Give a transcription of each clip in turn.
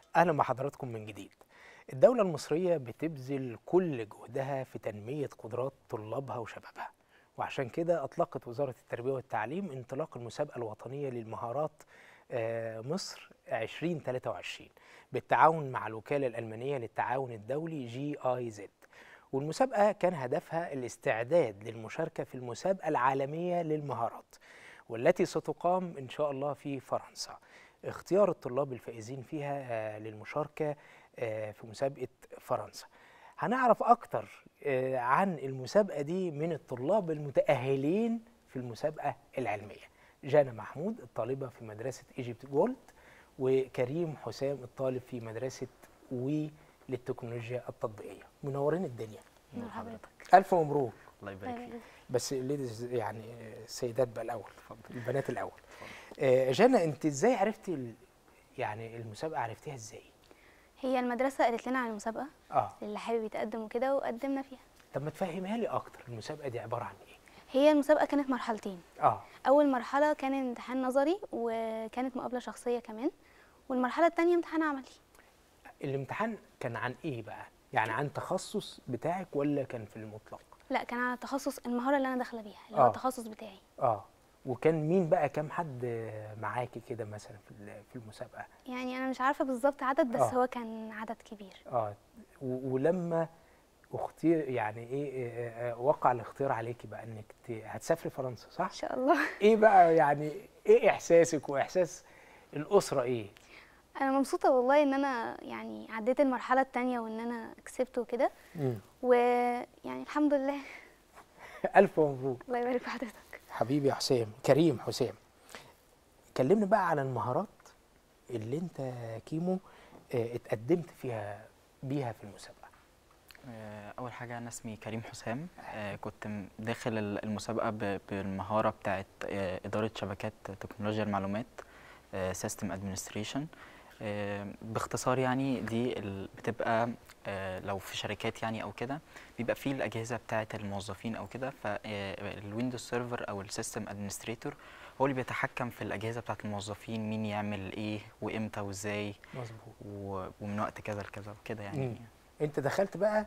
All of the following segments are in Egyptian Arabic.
أهلا بحضراتكم من جديد الدولة المصرية بتبذل كل جهدها في تنمية قدرات طلابها وشبابها وعشان كده أطلقت وزارة التربية والتعليم انطلاق المسابقة الوطنية للمهارات آه، مصر 2023 بالتعاون مع الوكالة الألمانية للتعاون الدولي جي آي زد والمسابقة كان هدفها الاستعداد للمشاركة في المسابقة العالمية للمهارات والتي ستقام إن شاء الله في فرنسا اختيار الطلاب الفائزين فيها آه، للمشاركة آه، في مسابقة فرنسا هنعرف أكتر آه، عن المسابقة دي من الطلاب المتأهلين في المسابقة العلمية جانا محمود الطالبة في مدرسة ايجيبت جولد وكريم حسام الطالب في مدرسة وي للتكنولوجيا التطبيقية منورين الدنيا نور حضرتك ألف مبروك الله يبارك فيك بس الليديز يعني آه، السيدات بقى الأول البنات الأول آه، جانا أنت إزاي عرفتي ال- يعني المسابقة عرفتيها إزاي؟ هي المدرسة قالت لنا عن المسابقة اه اللي حابب يتقدم وكده وقدمنا فيها طب ما تفهمها لي اكتر المسابقه دي عباره عن ايه هي المسابقة كانت مرحلتين اه أول مرحلة كان امتحان نظري وكانت مقابلة شخصية كمان والمرحلة التانية امتحان عملي الامتحان كان عن ايه بقى يعني عن تخصص بتاعك ولا كان في المطلق لا كان على تخصص المهارة اللي أنا داخلة بيها اللي آه. هو التخصص بتاعي اه وكان مين بقى كام حد معاكي كده مثلا في ال- في المسابقه يعني أنا مش عارفة بالظبط عدد بس آه. هو كان عدد كبير اه و- ولما اختير يعني ايه آه، آه، وقع الاختيار عليكي بقى انك ت- هتسافري فرنسا صح إن شاء الله ايه بقى يعني ايه احساسك واحساس الاسره ايه أنا مبسوطة والله إن أنا يعني عديت المرحلة التانية وإن أنا كسبت وكده مم. ويعني الحمد لله الف مبروك الله يبارك في حضرتك حبيبي يا حسام كريم حسام كلمني بقى على المهارات اللي انت كيمو اه، اتقدمت فيها بيها في المسابقه آه، اول حاجه انا اسمي كريم حسام آه، كنت م- داخل ال- المسابقه ب- بالمهاره بتاعه آه، اداره شبكات تكنولوجيا المعلومات سيستم ادمنستريشن باختصار يعني دي ال- بتبقى آه، لو في شركات يعني او كده بيبقى فيه الاجهزه بتاعه الموظفين او كده فالويندوز سيرفر او السيستم ادمنستريتور هو اللي بيتحكم في الاجهزه بتاعه الموظفين مين يعمل ايه وامتى وازاي مظبوط و- ومن وقت كذا لكذا وكده مم. يعني انت دخلت بقى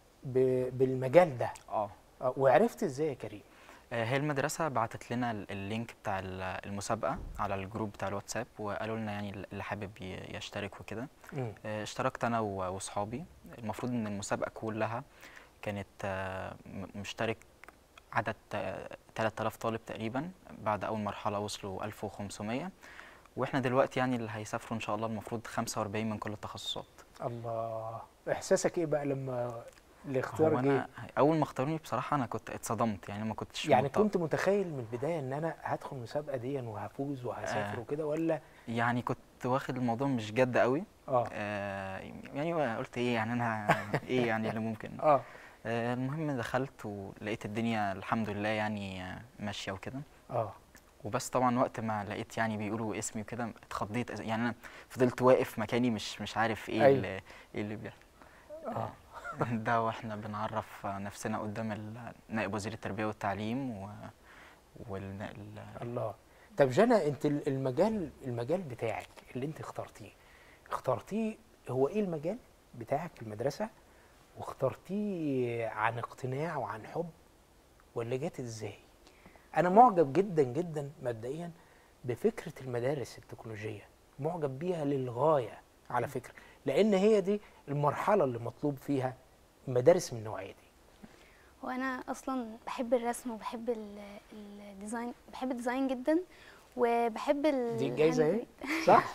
ب- بالمجال ده اه اه، وعرفت ازاي يا كريم آه، هي المدرسة بعتت لنا ال- اللينك بتاع ال- المسابقة على الجروب بتاع الواتساب وقالوا لنا يعني اللي حابب ي- يشترك وكده مم. آه، اشتركت أنا و- وصحابي المفروض إن المسابقة كلها كانت آه، م- مشترك عدد آه، 3000 طالب تقريبا بعد أول مرحلة وصلوا 1500 واحنا دلوقتي يعني اللي هيسافروا إن شاء الله المفروض 45 من كل التخصصات الله احساسك ايه بقى لما الاختيار هو جه أنا أول ما اختاروني بصراحة أنا كنت اتصدمت يعني ما كنتش يعني مت- كنت متخيل من البدايه ان انا هدخل المسابقه دي وهفوز وهسافر آه. وكده ولا يعني كنت واخد الموضوع مش جد قوي اه آه يعني قلت ايه يعني انا ايه يعني اللي ممكن اه آه المهم دخلت ولقيت الدنيا الحمد لله يعني آه، ماشيه وكده اه وبس طبعا وقت ما لقيت يعني بيقولوا اسمي وكده اتخضيت يعني انا فضلت واقف مكاني مش مش عارف ايه أيوة. اللي ايه اللي بيحصل اه ده واحنا بنعرف نفسنا قدام ال- نائب وزير التربيه والتعليم و وال ال- الله طب جنى انت ال- المجال المجال بتاعك اللي انت اخترتيه اخترتيه هو ايه المجال بتاعك في المدرسه واخترتيه عن اقتناع وعن حب ولا جت ازاي انا معجب جدا جدا مبدئيا بفكره المدارس التكنولوجيه معجب بيها للغايه على فكره لان هي دي المرحله اللي مطلوب فيها مدارس من النوعيه دي وانا اصلا بحب الرسم وبحب ال- الديزاين بحب الديزاين جدا وبحب ال دي الجايزه اهي الهاند- صح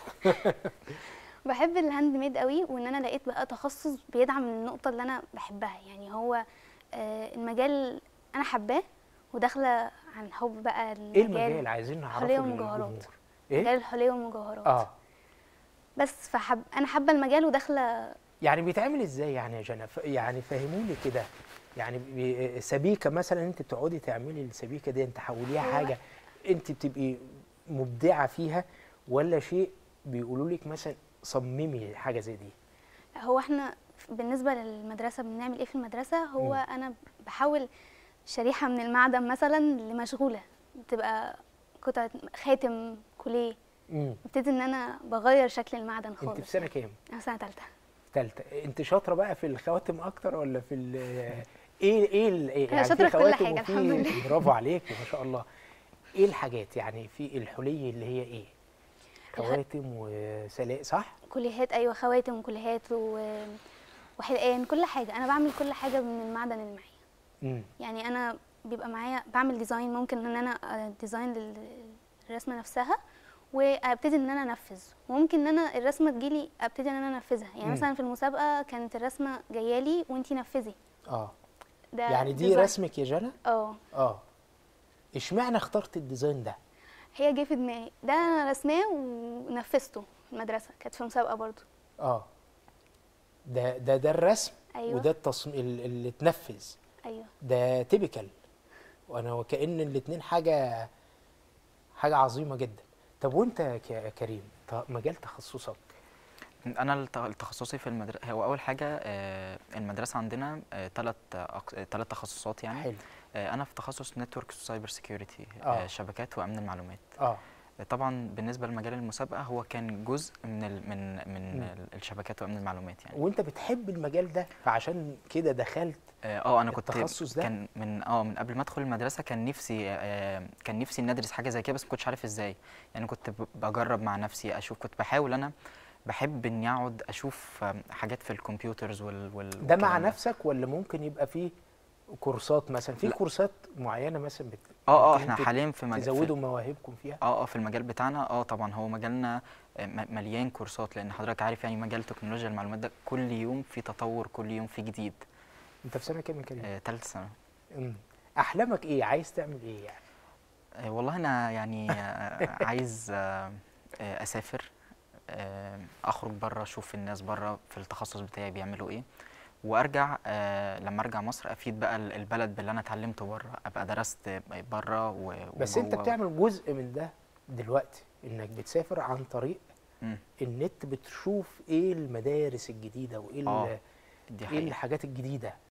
بحب الهاند ميد قوي وان انا لقيت بقى تخصص بيدعم النقطه اللي انا بحبها يعني هو آه، المجال انا حباه وداخله عن حب بقى ايه المجال عايزين نعرفه حلية ومجوهرات. للجمهور مجال ايه الحليه والمجوهرات اه بس فحب انا حابه المجال وداخله يعني بيتعمل ازاي يعني يا جنى ف- يعني فهموني كده يعني بي- سبيكه مثلا انت بتقعدي تعملي السبيكه دي انت تحوليها هو- حاجه انت بتبقي مبدعه فيها ولا شيء بيقولوا لك مثلا صممي حاجه زي دي هو احنا بالنسبه للمدرسه بنعمل ايه في المدرسه هو مم. انا بحاول شريحه من المعدن مثلا لمشغوله بتبقى قطعه خاتم كوليه امم ابتدي ان انا بغير شكل المعدن انت في خالص سنه كام انا سنه ثالثه ثالثه انت شاطره بقى في الخواتم اكتر ولا في ال ايه ايه ال- ايه أنا شاطرة في كل خواتم حاجة، وفي- الحمد لله. برافو عليك ما شاء الله ايه الحاجات يعني في الحلي اللي هي ايه خواتم وسلاء صح كليهات ايوه خواتم وكليهات و... وحلقان كل حاجه انا بعمل كل حاجه من المعدن اللي معايا امم يعني انا بيبقى معايا بعمل ديزاين ممكن ان انا ديزاين للرسمه نفسها وابتدي ان انا انفذ وممكن ان انا الرسمه تجيلي ابتدي ان انا انفذها يعني مم. مثلا في المسابقه كانت الرسمه جايه لي وانتي نفذي اه ده يعني دي ديزاين. رسمك يا جنى اه اه اشمعنى اخترت الديزاين ده هي جه في دماغي ده انا رسماه ونفذته في المدرسه كانت في مسابقه برضو اه ده ده ده الرسم ايوه وده التصميم اللي اتنفذ ايوه ده تيبيكال وانا وكأن الاتنين حاجه حاجه عظيمه جدا طب وانت يا ك- كريم ط- مجال تخصصك انا الت- التخصصي في المدرسه هو اول حاجه آه، المدرسه عندنا ثلاث ثلاث تخصصات يعني حلو آه، انا في تخصص نتورك وسايبر سيكيورتي آه. شبكات وامن المعلومات اه طبعا بالنسبه لمجال المسابقه هو كان جزء من ال من من مم. ال- الشبكات وامن المعلومات يعني وانت بتحب المجال ده فعشان كده دخلت اه آه، انا كنت التخصص ده؟ كان من اه من قبل ما ادخل المدرسه كان نفسي آه كان نفسي ان ادرس حاجه زي كده بس ما كنتش عارف ازاي يعني كنت ب- بجرب مع نفسي اشوف كنت بحاول انا بحب اني اقعد اشوف آم، حاجات في الكمبيوترز وال, وال ده مع والكلام نفسك ولا ممكن يبقى فيه كورسات مثلا في لا. كورسات معينه مثلا بت... اه اه ممكن احنا انتوا حاليا في مجال تزودوا مواهبكم فيها اه اه في المجال بتاعنا اه طبعا هو مجالنا آه، م- مليان كورسات لان حضرتك عارف يعني مجال تكنولوجيا المعلومات ده كل يوم في تطور كل يوم في جديد انت في سنه كام يا كريم آه تالت سنه مم. احلامك ايه عايز تعمل ايه يعني آه، والله انا يعني آه، عايز آه، آه، اسافر آه، اخرج بره اشوف الناس بره في التخصص بتاعي بيعملوا ايه وارجع آه، لما ارجع مصر افيد بقى ال- البلد باللي انا اتعلمته بره ابقى درست بره و- بس انت وجوه. بتعمل جزء من ده دلوقتي انك بتسافر عن طريق مم، النت بتشوف ايه المدارس الجديده وايه ال- آه، دي ايه حقيقة الحاجات الجديده